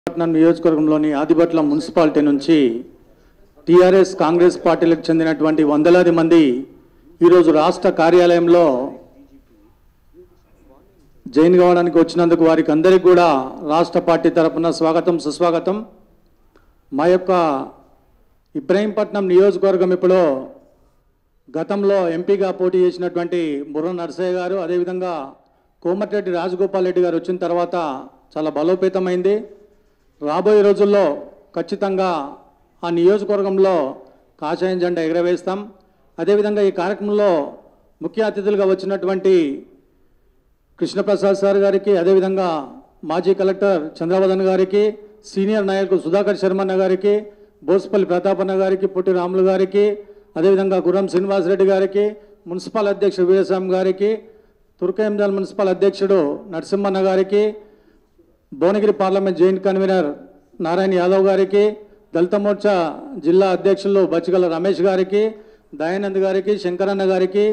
పట్నం నియోజకవర్గంలోని ఆదిబట్ల మున్సిపాలిటీ నుంచి టీఆర్ఎస్ కాంగ్రెస్ పార్టీలకు చెందినటువంటి వందలాది మంది ఈరోజు రాష్ట్ర కార్యాలయంలో జైన్ కావడానికి వచ్చినందుకు వారికి అందరికీ కూడా రాష్ట్ర పార్టీ తరపున స్వాగతం సుస్వాగతం మా యొక్క ఇబ్రహీంపట్నం నియోజకవర్గం ఇప్పుడు గతంలో ఎంపీగా పోటీ చేసినటువంటి బుర్ర నరసయ్య గారు అదేవిధంగా కోమటిరెడ్డి రాజగోపాల్ రెడ్డి గారు వచ్చిన తర్వాత చాలా బలోపేతమైంది రాబోయే రోజుల్లో ఖచ్చితంగా ఆ నియోజకవర్గంలో కాషాయం జెండా ఎగరవేస్తాం అదేవిధంగా ఈ కార్యక్రమంలో ముఖ్య అతిథులుగా వచ్చినటువంటి కృష్ణప్రసాద్ సార్ గారికి అదేవిధంగా మాజీ కలెక్టర్ చంద్రవదన్ గారికి సీనియర్ నాయకులు సుధాకర్ శర్మన్న గారికి బోస్పల్లి ప్రతాపన్న గారికి పుట్టి రాములు గారికి అదేవిధంగా గుర్రం శ్రీనివాసరెడ్డి గారికి మున్సిపల్ అధ్యక్షుడు వీరస్వామి గారికి తుర్కయంజాల్ మున్సిపల్ అధ్యక్షుడు నరసింహన్న గారికి Bhuvanagiri parliament joint convener Narayana Yadav గారికి దళిత మోర్చా జిల్లా అధ్యక్షులు బచ్చిగల రమేష్ గారికి దయానంద్ గారికి శంకరన్న గారికి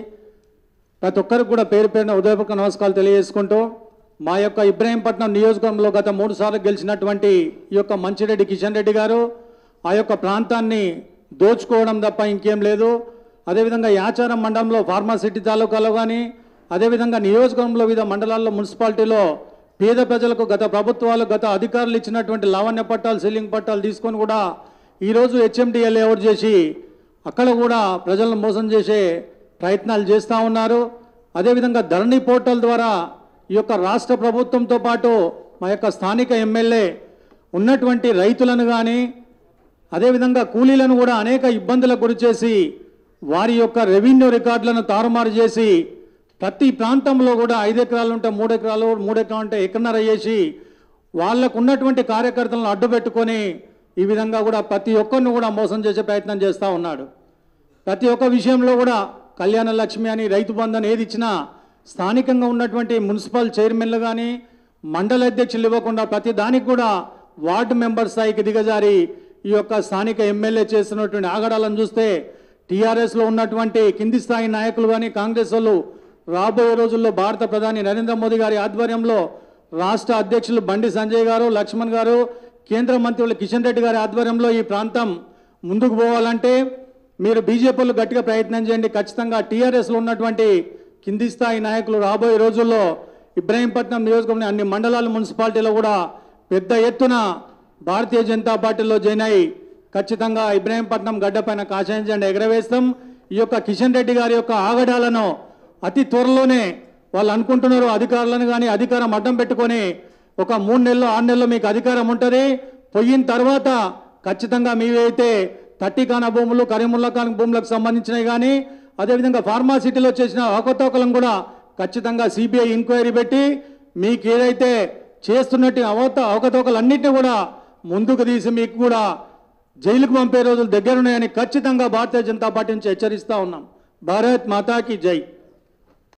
ప్రతి ఒక్కరికి కూడా పేరు పేరున ఉదయపూర్వక నమస్కారాలు తెలియజేసుకుంటూ మా యొక్క ఇబ్రాహీంపట్నం నియోజకవర్గంలో గత మూడు సార్లు గెలిచినటువంటి ఈ యొక్క మంచిరెడ్డి కిషన్ రెడ్డి గారు ఆ యొక్క ప్రాంతాన్ని దోచుకోవడం తప్ప ఇంకేం లేదు అదేవిధంగా యాచారం మండలంలో ఫార్మాసిటీ తాలూకాలో కానీ అదేవిధంగా నియోజకవర్గంలో వివిధ మండలాల్లో మున్సిపాలిటీలో పేద ప్రజలకు గత ప్రభుత్వాలు గత అధికారులు ఇచ్చినటువంటి లావణ్య పట్టాలు సీలింగ్ పట్టాలు తీసుకొని కూడా ఈరోజు హెచ్ఎండిఎల్ లేఅవుట్ చేసి అక్కడ కూడా ప్రజలను మోసం చేసే ప్రయత్నాలు చేస్తూ ఉన్నారు అదేవిధంగా ధరణి పోర్టల్ ద్వారా ఈ యొక్క రాష్ట్ర ప్రభుత్వంతో పాటు మా యొక్క స్థానిక ఎమ్మెల్యే ఉన్నటువంటి రైతులను కానీ అదేవిధంగా కూలీలను కూడా అనేక ఇబ్బందులకు గురిచేసి వారి యొక్క రెవెన్యూ రికార్డులను తారుమారు చేసి ప్రతి ప్రాంతంలో కూడా ఐదు ఎకరాలు ఉంటే మూడు ఎకరాలు మూడు ఎకరాలు ఉంటే ఎకరన్నర చేసి వాళ్ళకు ఉన్నటువంటి కార్యకర్తలను అడ్డు పెట్టుకొని ఈ విధంగా కూడా ప్రతి ఒక్కరిని కూడా మోసం చేసే ప్రయత్నం చేస్తూ ఉన్నాడు ప్రతి ఒక్క విషయంలో కూడా కళ్యాణ లక్ష్మి అని రైతు బంధన్ ఏది ఇచ్చినా స్థానికంగా ఉన్నటువంటి మున్సిపల్ చైర్మన్లు కానీ మండల అధ్యక్షులు ఇవ్వకుండా ప్రతి దానికి కూడా వార్డు మెంబర్ స్థాయికి దిగజారి ఈ యొక్క స్థానిక ఎమ్మెల్యే చేస్తున్నటువంటి ఆగడాలను చూస్తే టీఆర్ఎస్లో ఉన్నటువంటి కింది స్థాయి నాయకులు కానీ కాంగ్రెస్ వాళ్ళు రాబోయే రోజుల్లో భారత ప్రధాని నరేంద్ర మోదీ గారి ఆధ్వర్యంలో రాష్ట్ర అధ్యక్షులు బండి సంజయ్ గారు లక్ష్మణ్ గారు కేంద్ర మంత్రులు కిషన్ రెడ్డి గారి ఆధ్వర్యంలో ఈ ప్రాంతం ముందుకు పోవాలంటే మీరు బీజేపీలు గట్టిగా ప్రయత్నం చేయండి ఖచ్చితంగా టీఆర్ఎస్లో ఉన్నటువంటి కింది స్థాయి నాయకులు రాబోయే రోజుల్లో ఇబ్రాహీంపట్నం నియోజకవర్గం అన్ని మండలాలు మున్సిపాలిటీలో కూడా పెద్ద ఎత్తున భారతీయ జనతా పార్టీలో జాయిన్ అయి ఖచ్చితంగా ఇబ్రాహీంపట్నం గడ్డపైన కాషాయం జెండా ఎగరవేస్తాం ఈ యొక్క కిషన్ రెడ్డి గారి యొక్క ఆగడాలను అతి త్వరలోనే వాళ్ళు అనుకుంటున్నారు అధికారులను కానీ అధికారం అడ్డం పెట్టుకొని ఒక మూడు నెలలు ఆరు నెలలు మీకు అధికారం ఉంటుంది పోయిన తర్వాత ఖచ్చితంగా మీవైతే తట్టికాన భూములు కరీముల్లా ఖాన్ భూములకు సంబంధించినవి కానీ అదేవిధంగా ఫార్మాసిటీలో చేసిన అవకతవకలను కూడా ఖచ్చితంగా సిబిఐ ఎంక్వైరీ పెట్టి మీకు ఏదైతే చేస్తున్నట్టు అవత అవకతవకలన్నింటినీ కూడా ముందుకు తీసి మీకు కూడా జైలుకు పంపే రోజులు దగ్గరున్నాయని ఖచ్చితంగా భారతీయ జనతా పార్టీ నుంచి హెచ్చరిస్తా ఉన్నాం భారత్ మాతాకి జై